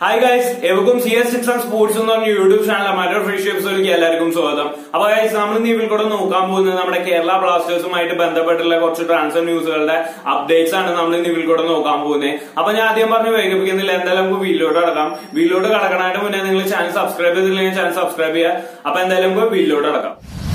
hi guys എവർക്കും C S six and sports എന്ന് പറഞ്ഞ യൂട്യൂബ് ചാനൽ മറ്റൊരു ഫ്രീ ഷിപ്സിലേക്ക് എല്ലാവർക്കും സ്വാഗതം അപ്പൊ ഗൈസ് നമ്മൾ ഇന്ന് ഇതിൽ കൂടെ നോക്കാൻ പോകുന്നത് നമ്മുടെ കേരള ബ്ലാസ്റ്റേഴ്സുമായിട്ട് ബന്ധപ്പെട്ടുള്ള കുറച്ച് ട്രാൻസ്ഫർ ന്യൂസുകളുടെ അപ്ഡേറ്റ്സ് ആണ് നമ്മൾ ഇന്ന് ഇതിൽ കൂടെ നോക്കാൻ പോകുന്നത് അപ്പൊ ഞാൻ ആദ്യം പറഞ്ഞ് വൈകിപ്പിക്കുന്നില്ല എന്തായാലും നമുക്ക് വീട്ടിലോട്ട് കടക്കാം വീട്ടിലോട്ട് കടക്കണായിട്ട് മുന്നേ നിങ്ങൾ ചാനൽ സബ്സ്ക്രൈബ് ചെയ്തില്ലെങ്കിൽ ചാനൽ സബ്സ്ക്രൈബ് ചെയ്യുക അപ്പൊ എന്തായാലും നമുക്ക് വീട്ടിലോട്ട് കടക്കാം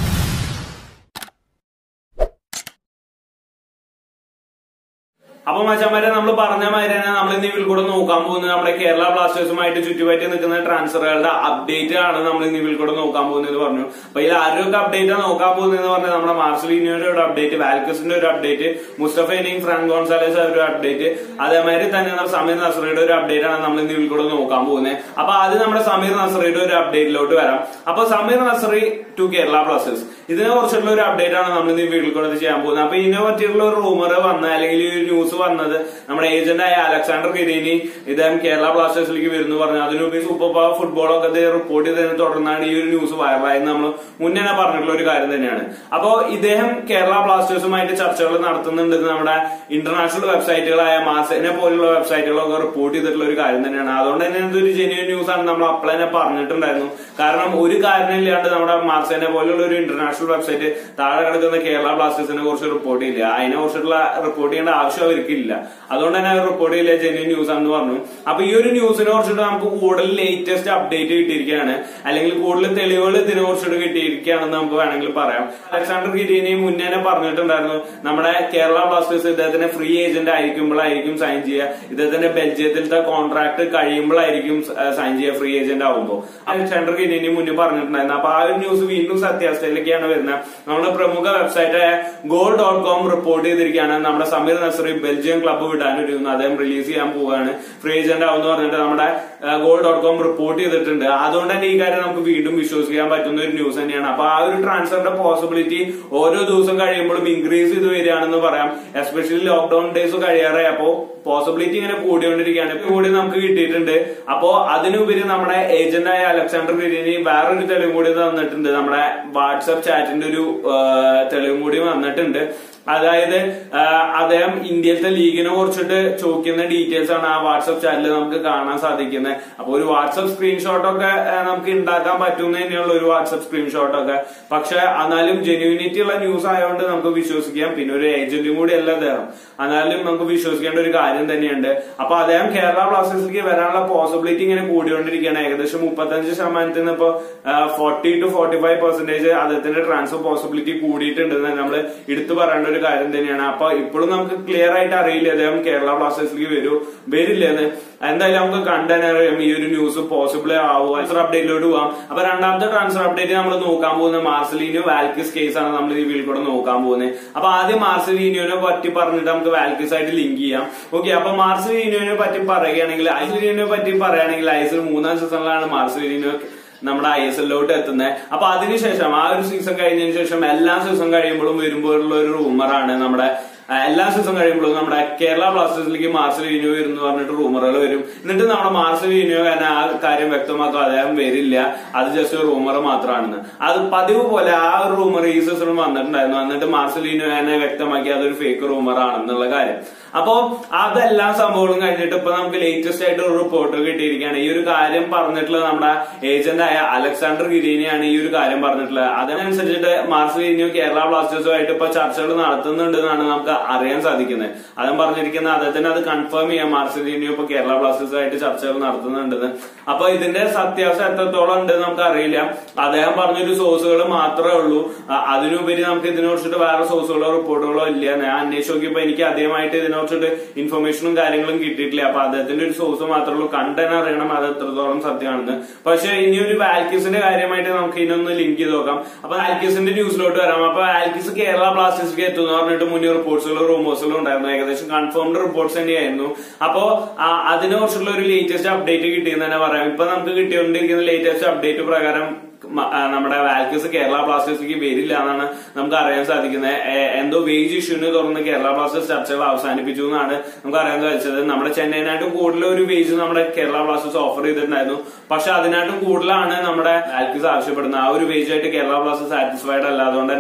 അപ്പൊ മച്ചാമാരെ നമ്മൾ പറഞ്ഞ മാതിരി തന്നെ നമ്മൾ ഇന്ന് ഇതിൽ കൂടെ നോക്കാൻ പോകുന്നത് നമ്മുടെ കേരള ബ്ലാസ്റ്റേഴ്സുമായിട്ട് ചുറ്റുപറ്റി നിൽക്കുന്ന ട്രാൻസ്ഫറുകളുടെ അപ്ഡേറ്റ് ആണ് നമ്മൾ ഇന്ന് ഇതിൽ കൂടെ നോക്കാൻ പോകുന്നത് പറഞ്ഞു അപ്പൊ ഇതിൽ ആരൊക്കെ അപ്ഡേറ്റ് നോക്കാൻ പോകുന്നത് പറഞ്ഞാൽ നമ്മുടെ മാർസലിനിയുടെ ഒരു അപ്ഡേറ്റ് വാൽക്കസിന്റെ ഒരു അപ്ഡേറ്റ് മുസ്തഫ ഇനിയും ഫ്രാങ്ക് ഗോൺസാലേസ് ഒരു അപ്ഡേറ്റ് അതേമാതിരി തന്നെ നമ്മുടെ സമീർ നസറയുടെ ഒരു അപ്ഡേറ്റ് ആണ് നമ്മൾ ഇന്ന് ഇതിൽ കൂടെ നോക്കാൻ പോകുന്നത് അപ്പൊ ആദ്യം നമ്മുടെ സമീർ നസറയുടെ ഒരു അപ്ഡേറ്റിലോട്ട് വരാം അപ്പൊ Samir Nasri to Kerala Blasters ഇതിനെ കുറിച്ചുള്ള ഒരു അപ്ഡേറ്റ് ആണ് നമ്മൾ ഇന്ന് വീട്ടിൽ കൂടെ ചെയ്യാൻ പോകുന്നത് അപ്പൊ ഇതിനെ പറ്റിയുള്ള ഒരു റൂമർ വന്ന അല്ലെങ്കിൽ ഈ ഒരു ന്യൂസ് വന്നത് നമ്മുടെ ഏജന്റായ അലക്സാണ്ടർ കിരീനി ഇദ്ദേഹം കേരള ബ്ലാസ്റ്റേഴ്സിലേക്ക് വരുന്നു പറഞ്ഞു അതിനുപരി സൂപ്പർ പവർ ഫുട്ബോളൊക്കെ ഇത് റിപ്പോർട്ട് ചെയ്തതിനെ തുടർന്നാണ് ഈ ഒരു ന്യൂസ് വൈറലായെന്ന് നമ്മൾ മുന്നേ തന്നെ പറഞ്ഞിട്ടുള്ള ഒരു കാര്യം തന്നെയാണ് അപ്പോ ഇദ്ദേഹം കേരള ബ്ലാസ്റ്റേഴ്സുമായിട്ട് ചർച്ചകൾ നടത്തുന്നുണ്ട് നമ്മുടെ ഇന്റർനാഷണൽ വെബ്സൈറ്റുകളായ മാസനെ പോലുള്ള വെബ്സൈറ്റുകളൊക്കെ റിപ്പോർട്ട് ചെയ്തിട്ടുള്ള ഒരു കാര്യം തന്നെയാണ് അതുകൊണ്ട് തന്നെ ഇതൊരു ജെന്യൂൻ ന്യൂസ് ആണ് നമ്മൾ അപ്പോൾ തന്നെ പറഞ്ഞിട്ടുണ്ടായിരുന്നു കാരണം ഒരു കാരണമില്ലാണ്ട് നമ്മുടെ മാർസേനെ പോലുള്ള ഒരു ഇന്റർനാഷണൽ വെബ്സൈറ്റ് താഴെ കിടക്കുന്ന കേരള ബ്ലാസ്റ്റേഴ്സിനെ കുറിച്ച് റിപ്പോർട്ട് ചെയ്യില്ല അതിനെ കുറിച്ചുള്ള റിപ്പോർട്ട് ചെയ്യേണ്ട ആവശ്യം അവർക്കില്ല അതുകൊണ്ട് തന്നെ റിപ്പോർട്ട് ചെയ്യില്ല ജെന്യൂൻ ന്യൂസ് ആണെന്ന് പറഞ്ഞു അപ്പൊ ഈ ഒരു ന്യൂസിനെ കുറിച്ചിട്ട് നമുക്ക് കൂടുതൽ ലേറ്റസ്റ്റ് അപ്ഡേറ്റ് കിട്ടിയിരിക്കുകയാണ് അല്ലെങ്കിൽ കൂടുതൽ തെളിവുകൾ ഇതിനെ കുറിച്ചിട്ട് കിട്ടിയിരിക്കുകയാണെന്ന് നമുക്ക് വേണമെങ്കിൽ പറയാം അലക്സാണ്ടർ ഗിരീനി മുന്നേ തന്നെ പറഞ്ഞിട്ടുണ്ടായിരുന്നു നമ്മുടെ കേരള ബ്ലാസ്റ്റേഴ്സ് ഇദ്ദേഹത്തിന് ഫ്രീ ഏജന്റ് ആയിരിക്കുമ്പോഴായിരിക്കും സൈൻ ചെയ്യുക ഇദ്ദേഹത്തിന്റെ ബെൽജിയത്തിലത്തെ കോൺട്രാക്ട് കഴിയുമ്പോഴായിരിക്കും സൈൻ ചെയ്യുക ഫ്രീ ഏജന്റ് ആവുമ്പോൾ അലക്സാണ്ടർ ഗിരീനി മുന്നേ പറഞ്ഞിട്ടുണ്ടായിരുന്നു അപ്പൊ ആ ഒരു ന്യൂസ് വീണ്ടും സത്യാവസ്ഥയിലേക്കാണ് വരുന്നത് നമ്മുടെ പ്രമുഖ വെബ്സൈറ്റായ ഗോൾ ഡോട്ട് കോം റിപ്പോർട്ട് ചെയ്തിരിക്കുകയാണ് നമ്മുടെ സമീർ നസറി ബെൽജിയം ക്ലബ്ബ് വിടാനൊരുങ്ങുന്നു അദ്ദേഹം റിലീസ് ചെയ്യാൻ പോവുകയാണ് ഫ്രീ ഏജന്റ് ആവുമെന്ന് പറഞ്ഞിട്ട് നമ്മുടെ ഗോൾ ഡോട്ട് കോം റിപ്പോർട്ട് ചെയ്തിട്ടുണ്ട് അതുകൊണ്ട് തന്നെ ഈ കാര്യം നമുക്ക് വീണ്ടും വിശ്വസിക്കാൻ പറ്റുന്ന ഒരു ന്യൂസ് തന്നെയാണ് അപ്പൊ ആ ഒരു ട്രാൻസ്ഫറിന്റെ പോസിബിലിറ്റി ഓരോ ദിവസം കഴിയുമ്പോഴും ഇൻക്രീസ് ചെയ്ത് വരികയാണെന്ന് പറയാം എസ്പെഷ്യലി ലോക്ക്ഡൌൺ ഡേയ്സ് കഴിയാറായി അപ്പോ പോസിബിലിറ്റി ഇങ്ങനെ കൂടിക്കൊണ്ടിരിക്കുകയാണ് ഇപ്പൊ കൂടി നമുക്ക് കിട്ടിയിട്ടുണ്ട് അപ്പോ അതിനുപരി നമ്മുടെ ഏജന്റായ അലക്സാണ്ടർ ഗിരിനി വേറൊരു തെളിവും കൂടി തന്നിട്ടുണ്ട് നമ്മുടെ വാട്സപ്പ് ചാറ്റിന്റെ ഒരു തെളിവും കൂടി വന്നിട്ടുണ്ട് അതായത് അദ്ദേഹം ഇന്ത്യയിലത്തെ ലീഗിനെ കുറിച്ചിട്ട് ചോദിക്കുന്ന ഡീറ്റെയിൽസ് ആണ് ആ വാട്സപ്പ് ചാനലിൽ നമുക്ക് കാണാൻ സാധിക്കുന്നത് അപ്പൊ ഒരു വാട്സപ്പ് സ്ക്രീൻഷോട്ട് ഒക്കെ നമുക്ക് ഉണ്ടാക്കാൻ പറ്റുന്ന തന്നെയുള്ള ഒരു വാട്സപ്പ് സ്ക്രീൻഷോട്ട് ഒക്കെ പക്ഷെ എന്നാലും ജെന്യൂനിറ്റി ഉള്ള ന്യൂസ് ആയതുകൊണ്ട് നമുക്ക് വിശ്വസിക്കാം പിന്നെ ഒരു ഏജന്റും കൂടി അല്ല അദ്ദേഹം എന്നാലും നമുക്ക് വിശ്വസിക്കേണ്ട ഒരു കാര്യം തന്നെയുണ്ട് അപ്പൊ അദ്ദേഹം കേരള ബ്ലാസ്റ്റേഴ്സിലേക്ക് വരാനുള്ള പോസിബിലിറ്റി ഇങ്ങനെ കൂടിക്കൊണ്ടിരിക്കുകയാണ് ഏകദേശം മുപ്പത്തഞ്ച് ശതമാനത്തിൽ നിന്ന് ഇപ്പൊ forty two forty five percentage അദ്ദേഹത്തിന്റെ ട്രാൻസ്ഫർ പോസിബിലിറ്റി കൂടിയിട്ടുണ്ടെന്ന് നമ്മൾ എടുത്തു പറയേണ്ട ഒരു കാര്യം തന്നെയാണ് അപ്പൊ ഇപ്പോഴും നമുക്ക് ക്ലിയർ ആയിട്ട് അറിയില്ല അദ്ദേഹം കേരള ബ്ലാസ്റ്റേഴ്സിലേക്ക് വരൂ വരില്ലെന്ന് എന്തായാലും നമുക്ക് കണ്ടറിയാം ഈ ഒരു ന്യൂസ് പോസിബിൾ ആവും ട്രാൻസ്ഫർ അപ്ഡേറ്റിലോട്ട് പോവാം അപ്പൊ രണ്ടാമത്തെ ട്രാൻസ്ഫർ അപ്ഡേറ്റ് നമ്മൾ നോക്കാൻ പോകുന്നത് മാർസലീനിയോ വാൽക്കിസ് കേസ് ആണ് നമ്മൾ ഈ വീട്ടിൽ കൂടെ നോക്കാൻ പോകുന്നത് അപ്പൊ ആദ്യം മാർസലീനിയോനെ പറ്റി പറഞ്ഞിട്ട് നമുക്ക് വാൽക്കിസ് ആയിട്ട് ലിങ്ക് ചെയ്യാം ഓക്കെ അപ്പൊ മാർസലീനിയോനെ പറ്റി പറയുകയാണെങ്കിൽ ഐസലീനിയോനെ പറ്റി പറയുകയാണെങ്കിൽ ഐസിൽ മൂന്നാം സീസണിലാണ് മാർസലീനിയോ നമ്മുടെ ഐ എസ് എല്ലിലോട്ട് എത്തുന്നത് അപ്പൊ അതിനുശേഷം ആ ഒരു സീസൺ കഴിഞ്ഞതിന് ശേഷം എല്ലാ സീസൺ കഴിയുമ്പോഴും വരുമ്പോഴുള്ള ഒരു റൂമറാണ് നമ്മുടെ എല്ലാ സീസൺ കഴിയുമ്പോഴും നമ്മുടെ കേരള ബ്ലാസ്റ്റേഴ്സിലേക്ക് മാർസലിനിയോ വരുന്നു പറഞ്ഞിട്ട് റൂമറുകൾ വരും എന്നിട്ട് നമ്മുടെ മാർസലിനിയോ തന്നെ ആ കാര്യം വ്യക്തമാക്കും അദ്ദേഹം വരില്ല അത് ജസ്റ്റ് ഒരു റൂമർ മാത്രമാണെന്ന് അത് പതിവ് പോലെ ആ ഒരു റൂമർ ഈ സീസണിൽ വന്നിട്ടുണ്ടായിരുന്നു എന്നിട്ട് മാർസലിനിയോ തന്നെ വ്യക്തമാക്കി അതൊരു ഫേക്ക് റൂമർ ആണെന്നുള്ള കാര്യം അപ്പോ അതെല്ലാം സംഭവങ്ങളും കഴിഞ്ഞിട്ട് ഇപ്പൊ നമുക്ക് ലേറ്റസ്റ്റ് ആയിട്ട് ഒരു റിപ്പോർട്ട് കിട്ടിയിരിക്കുകയാണ് ഈ ഒരു കാര്യം പറഞ്ഞിട്ടുള്ളത് നമ്മുടെ ഏജന്റായ അലക്സാണ്ടർ ഗിരീനിയാണ് ഈ ഒരു കാര്യം പറഞ്ഞിട്ടുള്ളത് അതിനനുസരിച്ചിട്ട് മാർസലിനിയോ കേരള ബ്ലാസ്റ്റേഴ്സുമായിട്ട് ഇപ്പൊ ചർച്ചകൾ നടത്തുന്നുണ്ട് എന്നാണ് നമുക്ക് അറിയാൻ സാധിക്കുന്നത് അതും പറഞ്ഞിരിക്കുന്ന അദ്ദേഹത്തിന് അത് കൺഫേം ചെയ്യാം മാർസലിനിയോ ഇപ്പൊ കേരള ബ്ലാസ്റ്റേഴ്സുമായിട്ട് ചർച്ചകൾ നടത്തുന്നുണ്ടെന്ന് അപ്പൊ ഇതിന്റെ സത്യാവസ്ഥ എത്രത്തോളം ഉണ്ട് നമുക്ക് അറിയില്ല അദ്ദേഹം പറഞ്ഞൊരു സോഴ്സുകൾ മാത്രമേ ഉള്ളൂ അതിനുപരി നമുക്ക് ഇതിനെ കുറിച്ചിട്ട് വേറെ സോഴ്സുകളോ റിപ്പോർട്ടുകളോ ഇല്ല ഞാൻ അന്വേഷിച്ച് നോക്കിയപ്പോ എനിക്ക് അധികമായിട്ട് ഇതിനെ കുറിച്ചിട്ട് ഇൻഫർമേഷനും കാര്യങ്ങളും കിട്ടിയിട്ടില്ല അപ്പൊ അദ്ദേഹത്തിന്റെ ഒരു സോഴ്സ് മാത്രമേ ഉള്ളൂ കണ്ടൻ അറിയണം അത് എത്രത്തോളം സത്യമാണെന്ന് പക്ഷെ ഇനി ഒരു വാൽക്കിസിന്റെ കാര്യമായിട്ട് നമുക്ക് ഇതിനൊന്ന് ലിങ്ക് ചെയ്ത് നോക്കാം അപ്പൊ വാൽക്കിസിന്റെ ന്യൂസിലോട്ട് വരാം അപ്പൊ വാൽക്കിസ് കേരള ബ്ലാസ്റ്റേഴ്സിലേക്ക് എത്തുന്നു പറഞ്ഞിട്ട് മുന്നേ റിപ്പോർട്ട്സുകളും റൂമേഴ്സുകളും ഉണ്ടായിരുന്നു ഏകദേശം കൺഫേംഡ് റിപ്പോർട്ട്സ് തന്നെയായിരുന്നു അപ്പോ അതിനെ കുറിച്ചുള്ള ഒരു ലേറ്റസ്റ്റ് അപ്ഡേറ്റ് കിട്ടിയെന്ന് തന്നെ പറയാം ഇപ്പൊ നമുക്ക് കിട്ടിക്കൊണ്ടിരിക്കുന്ന ലേറ്റസ്റ്റ് അപ്ഡേറ്റ് പ്രകാരം നമ്മുടെ വാൽക്കസ് കേരള ബ്ലാസ്റ്റേഴ്സിലേക്ക് വരില്ല എന്നാണ് നമുക്ക് അറിയാൻ സാധിക്കുന്നത് എന്തോ വേജ് ഇഷ്യൂവിനെ തുടർന്ന് കേരള ബ്ലാസ്റ്റേഴ്സ് ചർച്ചകൾ അവസാനിപ്പിച്ചു എന്നാണ് നമുക്ക് അറിയാൻ സാധിച്ചത് നമ്മുടെ ചെന്നൈനായിട്ടും കൂടുതൽ ഒരു വേജ് നമ്മുടെ കേരള ബ്ലാസ്റ്റേഴ്സ് ഓഫർ ചെയ്തിട്ടുണ്ടായിരുന്നു പക്ഷെ അതിനായിട്ടും കൂടുതലാണ് നമ്മുടെ വാൽക്കസ് ആവശ്യപ്പെടുന്നത് ആ ഒരു വേജ് ആയിട്ട് കേരള ബ്ലാസ്റ്റേഴ്സ് സാറ്റിസ്ഫൈഡ് അല്ല അതുകൊണ്ട് തന്നെ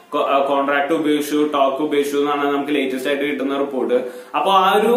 കോൺട്രാക്ട് ഉപേക്ഷിച്ചു ടോക്ക് ഉപേക്ഷിച്ചു എന്നാണ് നമുക്ക് ലേറ്റസ്റ്റ് ആയിട്ട് കിട്ടുന്ന റിപ്പോർട്ട് അപ്പൊ ആ ഒരു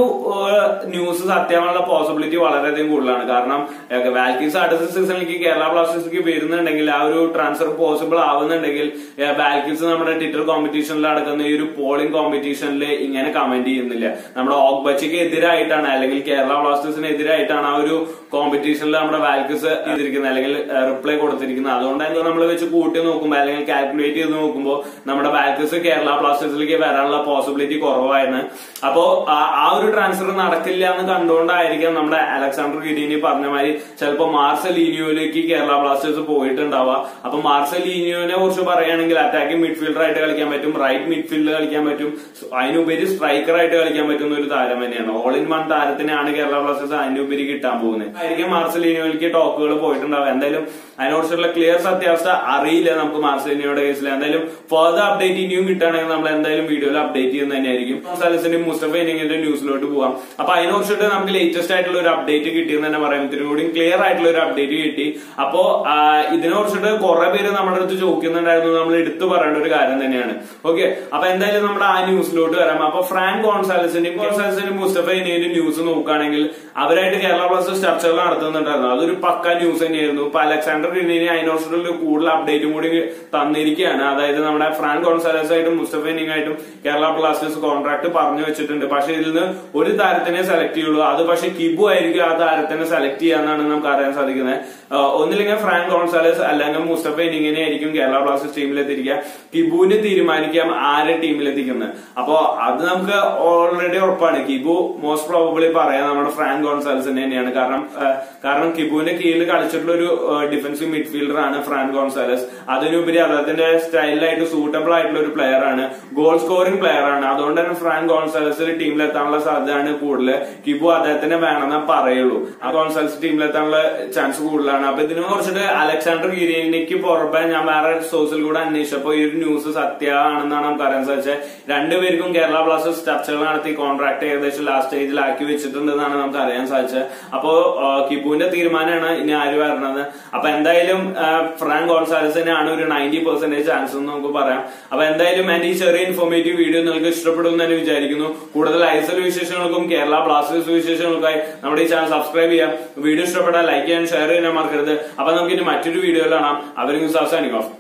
ന്യൂസ് സത്യമാനുള്ള പോസിബിലിറ്റി വളരെയധികം കൂടുതലാണ് കാരണം വാൽക്കീസ് അടുത്ത സീസണിലേക്ക് കേരള ബ്ലാസ്റ്റേഴ്സിലേക്ക് വരുന്നുണ്ടെങ്കിൽ ആ ഒരു ട്രാൻസ്ഫർ പോസിബിൾ ആവുന്നുണ്ടെങ്കിൽ വാൽക്കീസ് നമ്മുടെ ട്വിറ്റർ കോമ്പറ്റീഷനിൽ നടക്കുന്ന ഈ ഒരു പോളിംഗ് കോമ്പറ്റീഷനിൽ ഇങ്ങനെ കമന്റ് ചെയ്യുന്നില്ല നമ്മുടെ ഓഗ്ബച്ചയ്ക്ക് എതിരായിട്ടാണ് അല്ലെങ്കിൽ കേരള ബ്ലാസ്റ്റേഴ്സിന് എതിരായിട്ടാണ് ആ ഒരു കോമ്പറ്റീഷനിൽ നമ്മുടെ വാൽക്കീസ് ചെയ്തിരിക്കുന്നത് അല്ലെങ്കിൽ റിപ്ലൈ കൊടുത്തിരിക്കുന്നത് അതുകൊണ്ട് തന്നെ നമ്മൾ വെച്ച് കൂട്ടി നോക്കുമ്പോൾ അല്ലെങ്കിൽ കാൽക്കുലേറ്റ് ചെയ്ത് നോക്കുമ്പോൾ നമ്മുടെ വാൽക്കീസ് കേരള ബ്ലാസ്റ്റേഴ്സിലേക്ക് വരാനുള്ള പോസിബിലിറ്റി കുറവായിരുന്നു അപ്പോ ആ- ആ ഒരു ട്രാൻസ്ഫർ നടക്കില്ല എന്ന് കണ്ടുകൊണ്ടായിരിക്കാം നമ്മുടെ അലക്സാണ്ടർ ഗിരീനി പറഞ്ഞ മാതിരി ചിലപ്പോ മാർസലീനിയോയിലേക്ക് കേരള ബ്ലാസ്റ്റേഴ്സ് പോയിട്ടുണ്ടാവുക അപ്പൊ മാർസലീനിയോനെ കുറിച്ച് പറയുകയാണെങ്കിൽ അറ്റാക്കിംഗ് മിഡ്ഫീൽഡർ ആയിട്ട് കളിക്കാൻ പറ്റും റൈറ്റ് മിഡ്ഫീൽഡിൽ കളിക്കാൻ പറ്റും അതിനുപരി സ്ട്രൈക്കർ ആയിട്ട് കളിക്കാൻ പറ്റുന്ന ഒരു താരം തന്നെയാണ് ഓൾ ഇൻ വൺ താരത്തിനെയാണ് കേരള ബ്ലാസ്റ്റേഴ്സ് അതിനുപരി കിട്ടാൻ പോകുന്നത് ആയിരിക്കും മാർസലീനിയോയിലേക്ക് ടോക്കുകൾ പോയിട്ടുണ്ടാവുക എന്തായാലും അതിനെക്കുറിച്ചുള്ള ക്ലിയർ സത്യാവസ്ഥ അറിയില്ല നമുക്ക് മാർസലീനിയോയുടെ കേസിൽ എന്തായാലും ഫർദർ അപ്ഡേറ്റ് ഇനിയും കിട്ടുകയാണെങ്കിൽ നമ്മൾ എന്തായാലും വീഡിയോയിൽ അപ്ഡേറ്റ് ചെയ്യുന്നത് തന്നെയായിരിക്കും സലസിന്റെയും മുസ്തഫ ഇനിങ്ങിന്റെ ന്യൂസിലോട്ട് പോവാം അപ്പൊ അതിനെക്കുറിച്ചിട്ട് നമുക്ക് ലേറ്റസ്റ്റ് ആയിട്ടുള്ള ഒരു അപ്ഡേറ്റ് കിട്ടിയെന്ന് തന്നെ പറയാം ഇത്തിരി കൂടി ക്ലിയർ ആയിട്ടുള്ള ഒരു അപ്ഡേറ്റ് കിട്ടി അപ്പോ ആ, ഇതിനെ കുറിച്ചിട്ട് കുറെ പേര് നമ്മുടെ അടുത്ത് ചോദിക്കുന്നുണ്ടായിരുന്നു നമ്മൾ എടുത്തു പറയേണ്ട ഒരു കാര്യം തന്നെയാണ് ഓക്കെ അപ്പൊ എന്തായാലും നമ്മുടെ ആ ന്യൂസിലോട്ട് വരാം അപ്പൊ ഫ്രാങ്ക് ഗോൺസാലസിന്റെയും ഗോൺസാലസിന്റെയും മുസ്തഫ ഇനിയുടെ ന്യൂസ് നോക്കുകയാണെങ്കിൽ അവരായിട്ട് കേരള ബ്ലാസ്റ്റേഴ്സ് ചർച്ചകൾ നടത്തുന്നുണ്ടായിരുന്നു അതൊരു പക്ക ന്യൂസ് തന്നെയായിരുന്നു ഇപ്പൊ അലക്സാണ്ടർ ഇനിയെ അതിനെക്കുറിച്ചിട്ടുള്ള കൂടുതൽ അപ്ഡേറ്റും കൂടി തന്നിരിക്കുകയാണ് അതായത് നമ്മുടെ ഫ്രാങ്ക് ഗോൺസാലസ് ആയിട്ടും മുസ്തഫ ഇനിങ്ങായിട്ടും കേരള ബ്ലാസ്റ്റേഴ്സ് കോൺട്രാക്ട് പറഞ്ഞു വെച്ചിട്ടുണ്ട് പക്ഷെ ഇതിൽ നിന്ന് ഒരു താരത്തിനെ സെലക്ട് ചെയ്യുള്ളൂ അത് പക്ഷെ കിബു ആയിരിക്കും ആ താരത്തിനെ സെലക്ട് ചെയ്യാന്നാണ് നമുക്ക് അറിയാൻ സാധിക്കുന്നത് ആഹ് ഒന്നില്ലെങ്കിൽ ഫ്രാങ്ക് ഗോൺസാലസ് അല്ലെങ്കിൽ മുസ്തഫ ഇനിങ്ങിനെ ആയിരിക്കും കേരള ബ്ലാസ്റ്റേഴ്സ് ടീമിലെത്തിരിക്കുക കിബുവിന് തീരുമാനിക്കാം ആരെ ടീമിലെത്തിക്കുന്നത് അപ്പോ അത് നമുക്ക് ഓൾറെഡി ഉറപ്പാണ് കിബു മോസ്റ്റ് പ്രോബബിളി പറയാം നമ്മുടെ ഫ്രാങ്ക് ഗോൺസാലസിനെ തന്നെയാണ് കാരണം ആഹ് കാരണം കിബുവിന്റെ കീഴിൽ കളിച്ചിട്ടുള്ള ഒരു ഡിഫൻസീവ് മിഡ്ഫീൽഡർ ആണ് ഫ്രാങ്ക് ഗോൺസാലസ് അതിനുപരി അദ്ദേഹത്തിന്റെ സ്റ്റൈലിലായിട്ട് സൂട്ടബിൾ ആയിട്ടുള്ള ഒരു പ്ലെയർ ആണ് ഗോൾ സ്കോറിംഗ് പ്ലെയർ ആണ് അതുകൊണ്ട് തന്നെ ഫ്രാങ്ക് ഗോൺസാലസ് ടീമിലെത്താനുള്ള സാധ്യതയാണ് കൂടുതൽ കിബു അദ്ദേഹത്തിനെ വേണമെന്നേ പറയുള്ളൂ ആ ഗോൺസാലസ് ടീമിലെത്താനുള്ള ചാൻസ് കൂടുതലാണ് അപ്പൊ ഇതിനെ കുറിച്ചിട്ട് അലക്സാണ്ടർ ഗിരീനിക്ക് പുറമെ ഞാൻ വേറെ സോഴ്സിൽ കൂടെ അന്വേഷിച്ചപ്പോ ഈ ഒരു ന്യൂസ് സത്യമാണെന്നാണ് നമുക്ക് അറിയാൻ സാധിച്ചത് രണ്ടുപേർക്കും കേരള ബ്ലാസ്റ്റേഴ്സ് ചർച്ചകൾ നടത്തി കോൺട്രാക്ട് ഏകദേശം ലാസ്റ്റ് സ്റ്റേജിലാക്കി വെച്ചിട്ടുണ്ടെന്നാണ് നമുക്ക് അറിയാൻ സാധിച്ചത് അപ്പോ ആ, കിബുവിന്റെ തീരുമാനമാണ് ഇനി ആര് വരണത് അപ്പൊ എന്തായാലും ആ, ഫ്രാങ്ക് ഗോൺസാലസിനാണ് ഒരു നയൻറ്റി പെർസെന്റേജ് ചാൻസ് എന്ന് നമുക്ക് പറയാം അപ്പൊ എന്തായാലും എന്റെ ഈ ചെറിയ ഇൻഫോർമേറ്റീവ് വീഡിയോ നിങ്ങൾക്ക് ഇഷ്ടപ്പെടും എന്ന് തന്നെ വിചാരിക്കുന്നു കൂടുതൽ ഐസൽ വിശേഷങ്ങൾക്കും കേരള ബ്ലാസ്റ്റേഴ്സ് വിശേഷങ്ങൾക്കായി നമ്മുടെ ഈ ചാനൽ സബ്സ്ക്രൈബ് ചെയ്യാം വീഡിയോ ഇഷ്ടപ്പെട്ടാൽ ലൈക്ക് ചെയ്യാൻ ഷെയർ ചെയ്യാൻ മറക്കരുത് അപ്പൊ നമുക്ക് ഇനി മറ്റൊരു വീഡിയോയിൽ കാണാം അവരും അവസാനിക്കും